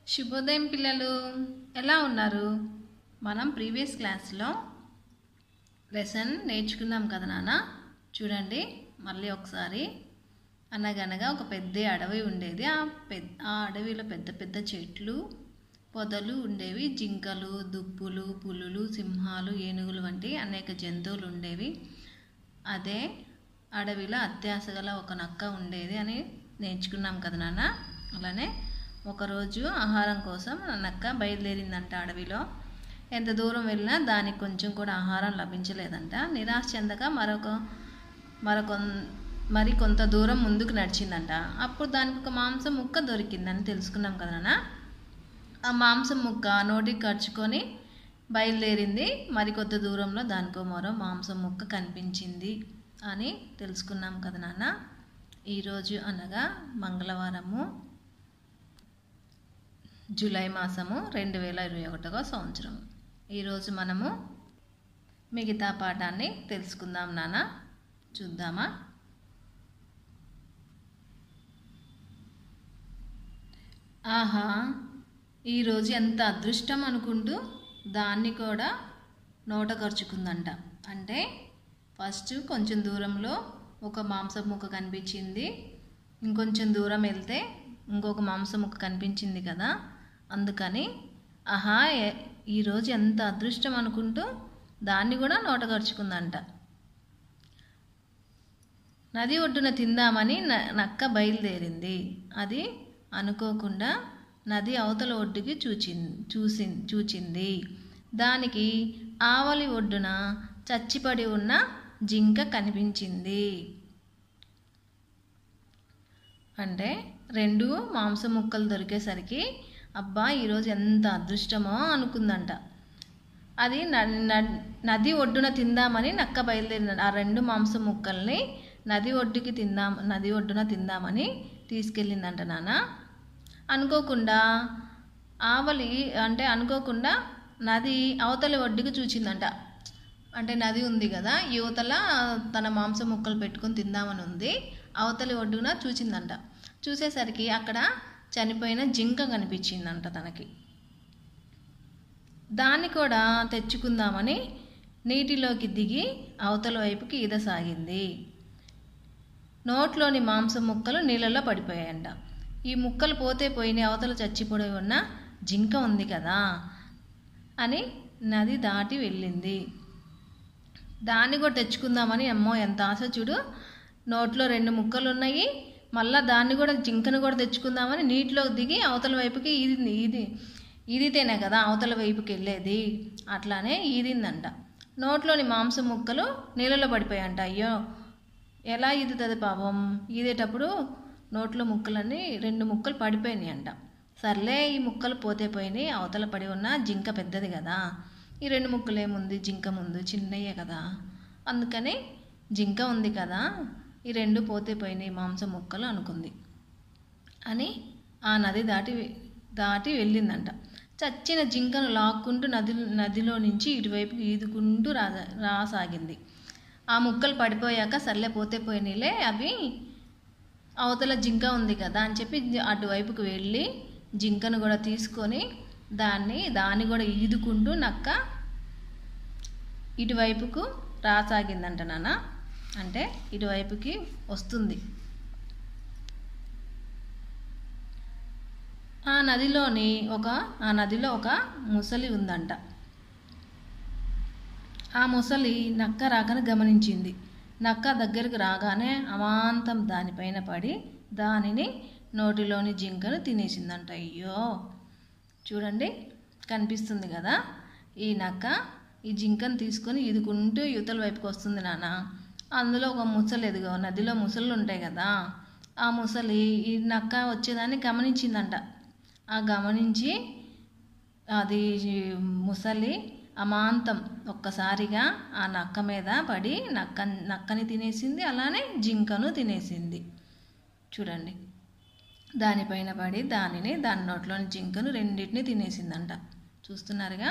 శుభోదయం పిల్లలు ఎలా ఉన్నారు మనం ప్రీవియస్ క్లాస్లో లెసన్ నేర్చుకున్నాం కదా నాన్న చూడండి మళ్ళీ ఒకసారి అనగనగా ఒక పెద్ద అడవి ఉండేది ఆ పెద్ద ఆ అడవిలో పెద్ద పెద్ద చెట్లు పొదలు ఉండేవి జింకలు దుప్పులు పులులు సింహాలు ఏనుగులు వంటి అనేక జంతువులు ఉండేవి అదే అడవిలో అత్యాశ గల ఒక నక్క ఉండేది అని నేర్చుకున్నాం కదా నాన్న అలానే ఒకరోజు ఆహారం కోసం ఆ నక్క బయలుదేరిందంట అడవిలో ఎంత దూరం వెళ్ళినా దానికి కొంచెం కూడా ఆహారం లభించలేదంట నిరాశ చెందక మరొక మరొక మరి కొంత దూరం ముందుకు నడిచిందంట అప్పుడు దానికి ఒక మాంసం ముక్క దొరికిందని తెలుసుకున్నాం కదా నాన్న ఆ మాంసం ముక్క నోటికి ఖర్చుకొని బయలుదేరింది మరికొద్ది దూరంలో దానికో మరో మాంసం ముక్క కనిపించింది అని తెలుసుకున్నాం కదా నాన్న ఈరోజు అనగా మంగళవారము జూలై మాసము రెండు వేల ఇరవై ఒకటవ సంవత్సరం ఈరోజు మనము మిగతా పాఠాన్ని తెలుసుకుందాం నాన్న చూద్దామా ఆహా ఈరోజు ఎంత అదృష్టం అనుకుంటూ దాన్ని కూడా నోట ఖర్చుకుందంట అంటే ఫస్ట్ కొంచెం దూరంలో ఒక మాంసం ముక్క కనిపించింది ఇంకొంచెం దూరం వెళ్తే ఇంకొక మాంసం ముక్క కనిపించింది కదా అందుకని ఆహా ఏ- ఈరోజు ఎంత అదృష్టం అనుకుంటూ దాన్ని కూడా నోట ఖర్చుకుందంట నది ఒడ్డున తిందామని న- నక్క బయలుదేరింది అది అనుకోకుండా నది అవతల ఒడ్డుకి చూచి చూసి చూచింది దానికి ఆవలి ఒడ్డున చచ్చిపడి ఉన్న జింక కనిపించింది అంటే రెండు మాంసం ముక్కలు దొరికేసరికి అబ్బా ఈరోజు ఎంత అదృష్టమో అనుకుందంట అది న- న- నది ఒడ్డున తిందామని నక్క బయలుదేరింది ఆ రెండు మాంసం ముక్కల్ని నది ఒడ్డుకి తిందాం నది ఒడ్డున తిందామని తీసుకెళ్ళిందంట నాన్న అనుకోకుండా ఆవలి అంటే అనుకోకుండా నది అవతలి ఒడ్డుకి చూచిందంట అంటే నది ఉంది కదా యువతల తన మాంసం ముక్కలు పెట్టుకొని తిందామని ఉంది అవతలి ఒడ్డున చూచిందంట చూసేసరికి అక్కడ చనిపోయిన జింక కనిపించిందంట తనకి దాన్ని కూడా తెచ్చుకుందామని నీటిలోకి దిగి అవతల వైపుకి ఈదసాగింది నోట్లోని మాంసం ముక్కలు నీళ్ళలో పడిపోయాయంట ఈ ముక్కలు పోతే పోయిన అవతల చచ్చిపోయి ఉన్న జింక ఉంది కదా అని నది దాటి వెళ్ళింది దాన్ని కూడా తెచ్చుకుందామని అమ్మో ఎంత ఆశ చూడు నోట్లో రెండు ముక్కలు ఉన్నాయి మళ్ళా దాన్ని కూడా జింకను కూడా తెచ్చుకుందామని నీటిలో దిగి అవతల వైపుకి ఈది ఈది ఈదితేనే కదా అవతల వైపుకి వెళ్ళేది అట్లానే ఈదిందంట నోట్లోని మాంసం ముక్కలు నీళ్ళలో పడిపోయాయంట అయ్యో ఎలా ఈదుతుంది పాపం ఈదేటప్పుడు నోట్లో ముక్కలన్నీ రెండు ముక్కలు పడిపోయినాయి అంట సర్లే ఈ ముక్కలు పోతే పోయినాయి అవతల పడి ఉన్న జింక పెద్దది కదా ఈ రెండు ముక్కలు ఏముంది జింక ముందు చిన్నయ్యే కదా అందుకని జింక ఉంది కదా ఈ రెండు పోతే పోయినాయి మాంసం ముక్కలు అనుకుంది అని ఆ నది దాటి దాటి వెళ్ళిందంట చచ్చిన జింకను లాక్కుంటూ నది నదిలో నుంచి ఇటువైపు ఈదుకుంటూ రా రాసాగింది ఆ ముక్కలు పడిపోయాక సర్లే పోతే పోయినాయిలే అవి అవతల జింక ఉంది కదా అని చెప్పి అటువైపుకు వెళ్ళి జింకను కూడా తీసుకొని దాన్ని దాన్ని కూడా ఈదుకుంటూ నక్క ఇటువైపుకు రాసాగిందంట నాన్న అంటే ఇటువైపుకి వస్తుంది ఆ నదిలోని ఒక ఆ నదిలో ఒక ముసలి ఉందంట ఆ ముసలి నక్క రాకని గమనించింది నక్క దగ్గరికి రాగానే అమాంతం దానిపైన పడి దానిని నోటిలోని జింకను తినేసిందంట అయ్యో చూడండి కనిపిస్తుంది కదా ఈ నక్క ఈ జింకను తీసుకొని ఈదుకుంటూ యువతల వైపుకి వస్తుంది నాన్న అందులో ఒక ముసలి ఎదుగో నదిలో ముసళ్ళు ఉంటాయి కదా ఆ ముసలి ఈ నక్క వచ్చేదాన్ని గమనించిందంట ఆ గమనించి అది ముసలి అమాంతం ఒక్కసారిగా ఆ నక్క మీద పడి నక్క నక్కని తినేసింది అలానే జింకను తినేసింది చూడండి దానిపైన పడి దానిని దాని నోట్లోని జింకను రెండింటిని తినేసిందంట చూస్తున్నారుగా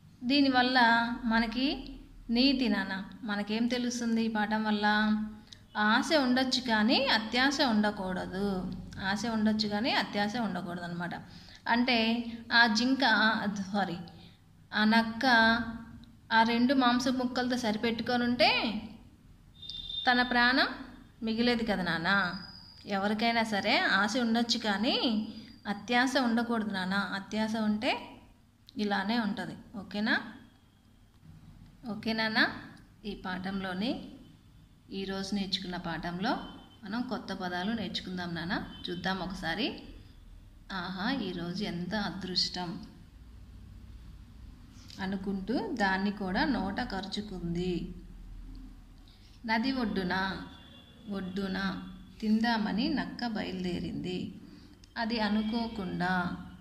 దీనివల్ల మనకి నీతి నాన్న మనకేం తెలుస్తుంది ఈ పాఠం వల్ల ఆశ ఉండొచ్చు కానీ అత్యాశ ఉండకూడదు ఆశ ఉండొచ్చు కానీ అత్యాశ ఉండకూడదు అనమాట అంటే ఆ జింక సారీ ఆ నక్క ఆ రెండు మాంస ముక్కలతో సరిపెట్టుకొని ఉంటే తన ప్రాణం మిగిలేదు కదా నాన్న ఎవరికైనా సరే ఆశ ఉండొచ్చు కానీ అత్యాశ ఉండకూడదు నాన్న అత్యాశ ఉంటే ఇలానే ఉంటుంది ఓకేనా ఓకేనా ఈ పాఠంలోని ఈరోజు నేర్చుకున్న పాఠంలో మనం కొత్త పదాలు నేర్చుకుందాం నాన్న చూద్దాం ఒకసారి ఆహా ఈరోజు ఎంత అదృష్టం అనుకుంటూ దాన్ని కూడా నోట ఖర్చుకుంది నది ఒడ్డున ఒడ్డున తిందామని నక్క బయలుదేరింది అది అనుకోకుండా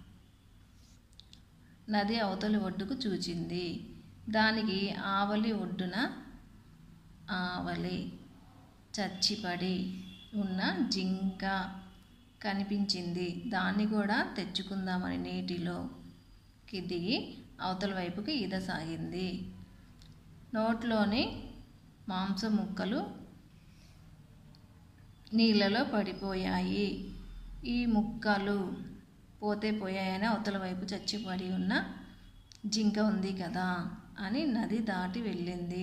నది అవతలి ఒడ్డుకు చూచింది దానికి ఆవలి ఒడ్డున ఆవలి చచ్చిపడి ఉన్న జింక కనిపించింది దాన్ని కూడా తెచ్చుకుందామని నీటిలోకి దిగి అవతల వైపుకి ఈదసాగింది నోట్లోని మాంస ముక్కలు నీళ్ళలో పడిపోయాయి ఈ ముక్కలు పోతే పోయాయని అవతల వైపు చచ్చిపడి ఉన్న జింక ఉంది కదా అని నది దాటి వెళ్ళింది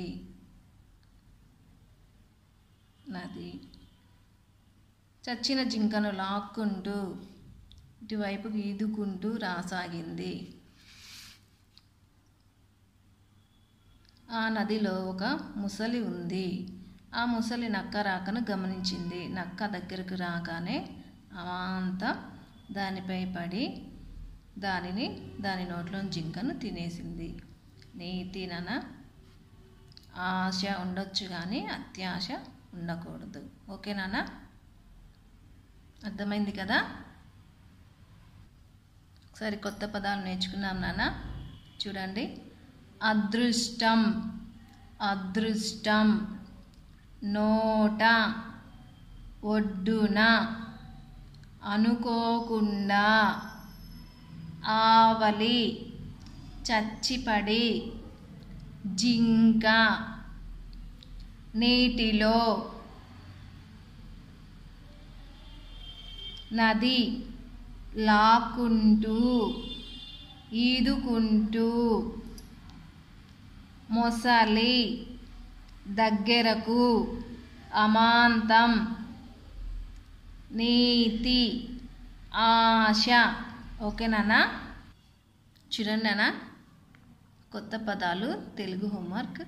నది చచ్చిన జింకను లాక్కుంటూ ఇటువైపుకి ఈదుకుంటూ రాసాగింది ఆ నదిలో ఒక ముసలి ఉంది ఆ ముసలి నక్క రాకను గమనించింది నక్క దగ్గరకు రాగానే అమాంతం దానిపై పడి దానిని దాని నోట్లో జింకను తినేసింది నీతినన ఆశ ఉండొచ్చు కానీ అత్యాశ ఉండకూడదు ఓకేనా అర్థమైంది కదా ఒకసారి కొత్త పదాలు నేర్చుకున్నాం నాన్న చూడండి అదృష్టం అదృష్టం నోట ఒడ్డున అనుకోకుండా ఆవలి చచ్చిపడి జింక నీటిలో నది లాక్కుంటూ ఈదుకుంటూ మొసలి దగ్గరకు అమాంతం నీతి ఆశ ఓకేనా చూడండి నాన్న కొత్త పదాలు తెలుగు హోంవర్క్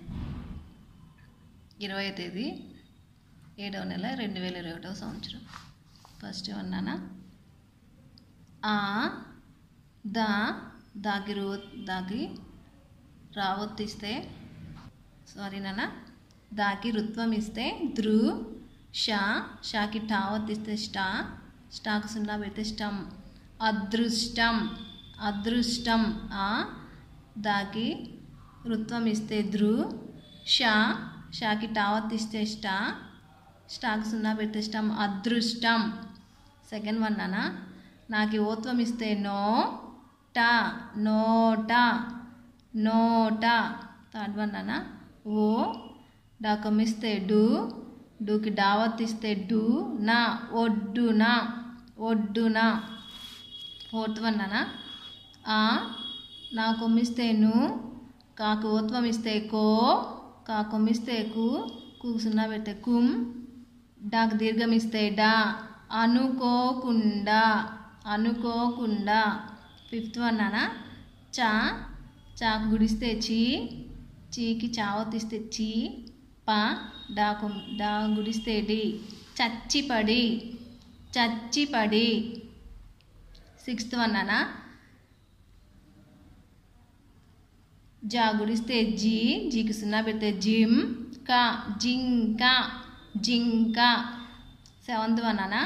ఇరవై తేదీ ఏడవ నెల రెండు వేల ఇరవై ఒకటవ సంవత్సరం ఫస్ట్ అన్నానా ఆ దా దాగి రో దాగి రావొత్తిస్తే సారీ నాన్న దాకి రుత్వం ఇస్తే ధృ షా షాకి టావత్తిస్తే స్టా స్టాకు సున్నా పెడితే స్టం అదృష్టం అదృష్టం ఆ దాకి రుత్వం ఇస్తే ధృ షా షాకి టావత్తిస్తే స్టా స్టాకు సున్నా పెడితే స్టం అదృష్టం సెకండ్ వన్ నాన్న నాకు ఓత్వం ఇస్తే నో టా నోటా నోటా థర్డ్ వన్ నాన్న ఓ డాకమిస్తే డు డూకి డావత్ ఇస్తే డు నా ఒడ్డున ఒడ్డున ఫోర్త్ వన్ నాన్న ఆ నా కొమ్మిస్తే ను కాకు ఓత్వం ఇస్తే కో కా కొమ్మిస్తే కు కు సున్నా పెడితే కుమ్ డాకు దీర్ఘం ఇస్తే డా అనుకోకుండా అనుకోకుండా ఫిఫ్త్ వన్ నాన్న చా చాకు గుడిస్తే చీ చీకి చావతిస్తే చీ ప డాకు డా గుడిస్తే డి చచ్చిపడి చచ్చిపడి సిక్స్త్ వన్ నాన్న జా గుడిస్తే జీ జీకి సున్నా పెడితే జిమ్ కా జింక జింక సెవెంత్ వన్ నాన్న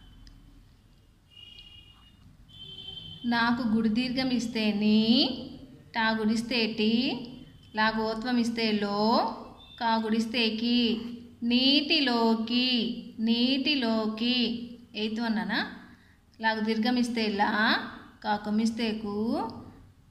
నాకు గుడి దీర్ఘం ఇస్తే నీ టా గుడిస్తే టీ లా గోత్వం ఇస్తే లో కా గుడిస్తే కి నీటిలోకి నీటిలోకి ఎయిత్ వన్నానా లాగు దీర్ఘం ఇస్తే లా కా కొమ్మిస్తే కు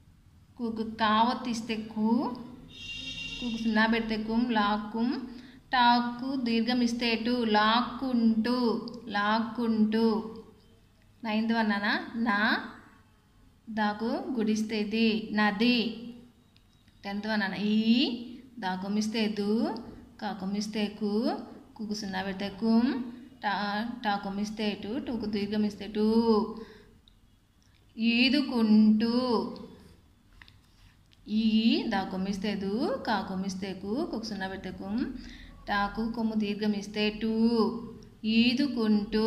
కుకు కావత్ ఇస్తే కు కుకు సున్నా పెడితే కుమ్ లా కుమ్ టాకు దీర్ఘం ఇస్తే టు లాక్కుంటూ లాక్కుంటూ నైన్త్ వన్ అన్న నా దాకు గుడిస్తే ది నది టెన్త్ వన్ అన్న ఈ దాకొమిస్తే దు కాకొమిస్తే కు కుకు సున్నా పెడితే కుమ్ టా టాకొమిస్తే టు టూకు దీర్ఘం ఇస్తే టూ ఈదుకుంటూ ఈ దా కొమ్మిస్తే దు కా కొమ్మిస్తే కు కుకు సున్నా పెడితే కుమ్ టాకు కొమ్ము దీర్ఘం ఇస్తే టూ ఈదుకుంటూ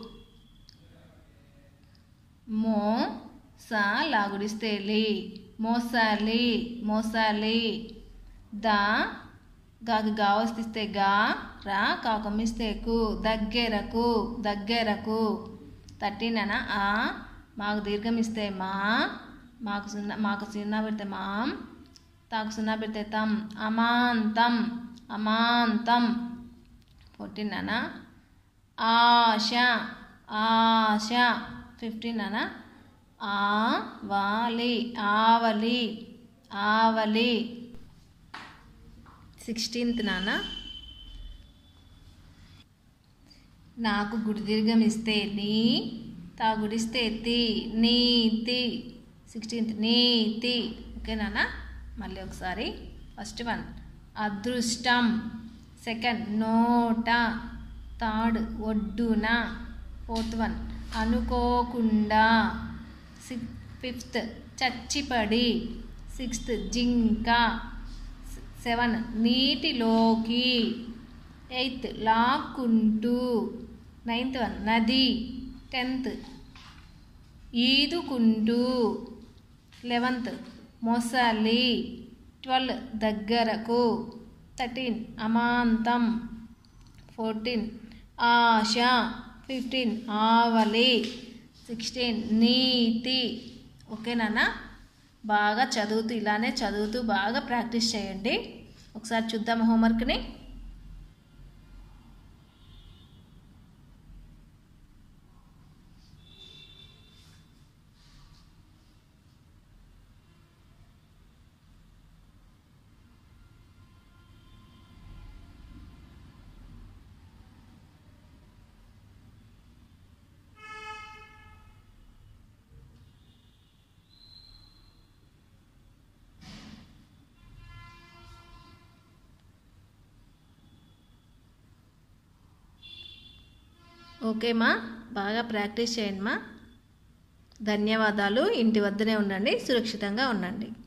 మో సా లాగుడిస్తే లీ మోసాలి మోసాలి దా గాకి గా వస్తే గా రా కా కొమ్మిస్తే కు దగ్గరకు దగ్గరకు తట్టినన ఆ మాకు దీర్ఘం ఇస్తే మా మాకు సున్నా మాకు సున్నా పెడితే మాం తాకు సున్నా పెడితే తం అమాంతం అమాంతం ఫోర్టీన్ అన ఆశ ఆశ ఫిఫ్టీన్ అన ఆవాలి ఆవలి ఆవలి సిక్స్టీన్త్ నాన్న నాకు గుడి దీర్ఘం ఇస్తే నీ తా గుడిస్తే తి నీతి సిక్స్టీన్త్ నీతి ఓకేనా మళ్ళీ ఒకసారి ఫస్ట్ వన్ అదృష్టం సెకండ్ నోట థర్డ్ ఒడ్డున ఫోర్త్ వన్ అనుకోకుండా సిక్ ఫిఫ్త్ చచ్చిపడి సిక్స్త్ జింక సెవెన్ నీటిలోకి ఎయిత్ లాక్కుంటూ నైన్త్ వన్ నది టెన్త్ ఈదుకుంటూ లెవెంత్ మొసలి ట్వెల్వ్ దగ్గరకు థర్టీన్ అమాంతం ఫోర్టీన్ ఆశ ఫిఫ్టీన్ ఆవలి సిక్స్టీన్ నీతి ఓకేనా బాగా చదువుతూ ఇలానే చదువుతూ బాగా ప్రాక్టీస్ చేయండి ఒకసారి చూద్దాం హోంవర్క్ని ఓకే మా బాగా ప్రాక్టీస్ చేయండి మా ధన్యవాదాలు ఇంటి వద్దనే ఉండండి సురక్షితంగా ఉండండి